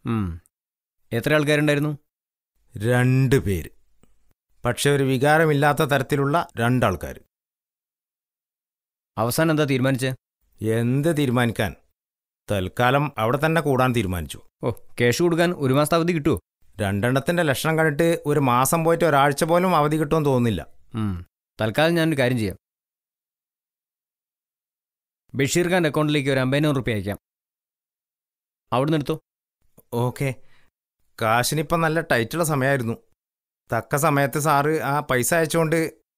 ഉം. എത്ര ആൾക്കാരുണ്ടായിരുന്നു രണ്ട് പേര് പക്ഷെ ഒരു വികാരമില്ലാത്ത തരത്തിലുള്ള രണ്ടാൾക്കാർ അവസാനം എന്താ തീരുമാനിച്ചേ എന്ത് തീരുമാനിക്കാൻ തൽക്കാലം അവിടെ തന്നെ കൂടാൻ തീരുമാനിച്ചു ഓ ക്യാഷ് കൊടുക്കാൻ ഒരു മാസത്തെ അവധി കിട്ടുമോ രണ്ടെണ്ണത്തിന്റെ ലക്ഷണം കണ്ടിട്ട് ഒരു മാസം പോയിട്ട് ഒരാഴ്ച പോലും അവധി കിട്ടുമെന്ന് തോന്നുന്നില്ല ഉം. തൽക്കാലം ഞാനൊരു കാര്യം ചെയ്യാം ബഷീർ ഖാൻ്റെ അക്കൗണ്ടിലേക്ക് ഒരു അമ്പതിനായിരം റുപ്യ അയക്കാം അവിടുന്ന് എടുത്തോ ഓക്കെ കാശിനിപ്പം നല്ല ടൈറ്റുള്ള സമയമായിരുന്നു തക്ക സമയത്ത് സാറ് ആ പൈസ അയച്ചുകൊണ്ട്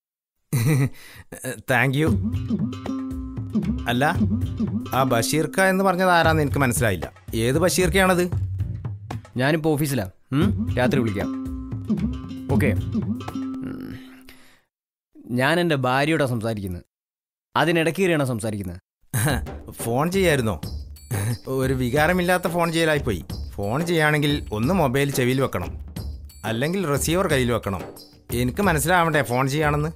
താങ്ക് യു അല്ല ആ ബഷീർക്ക എന്ന് പറഞ്ഞത് ആരാന്ന് എനിക്ക് മനസ്സിലായില്ല ഏത് ബഷീർക്കയാണത് ഞാനിപ്പോൾ ഓഫീസിലാണ് ഉം? രാത്രി വിളിക്കാം ഓക്കെ ഉം. ഞാൻ എൻ്റെ ഭാര്യയോടാണ് സംസാരിക്കുന്നത് അതിനിടയ്ക്ക് കയറിയാണോ സംസാരിക്കുന്നത് ഫോൺ ചെയ്യായിരുന്നോ ഒരു വികാരമില്ലാത്ത ഫോൺ ചെയ്യലായിപ്പോയി ഫോൺ ചെയ്യുകയാണെങ്കിൽ ഒന്ന് മൊബൈൽ ചെവിയിൽ വെക്കണം അല്ലെങ്കിൽ റിസീവർ കയ്യിൽ വെക്കണം എനിക്ക് മനസ്സിലാവണ്ടേ ഫോൺ ചെയ്യാണെന്ന്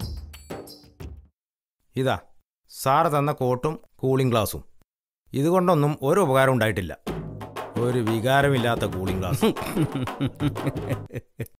ഇതാ സാറ് തന്ന കോട്ടും കൂളിംഗ് ഗ്ലാസും ഇതുകൊണ്ടൊന്നും ഒരു ഉപകാരം ഉണ്ടായിട്ടില്ല ഒരു വികാരമില്ലാത്ത കൂളിംഗ് ഗ്ലാസ്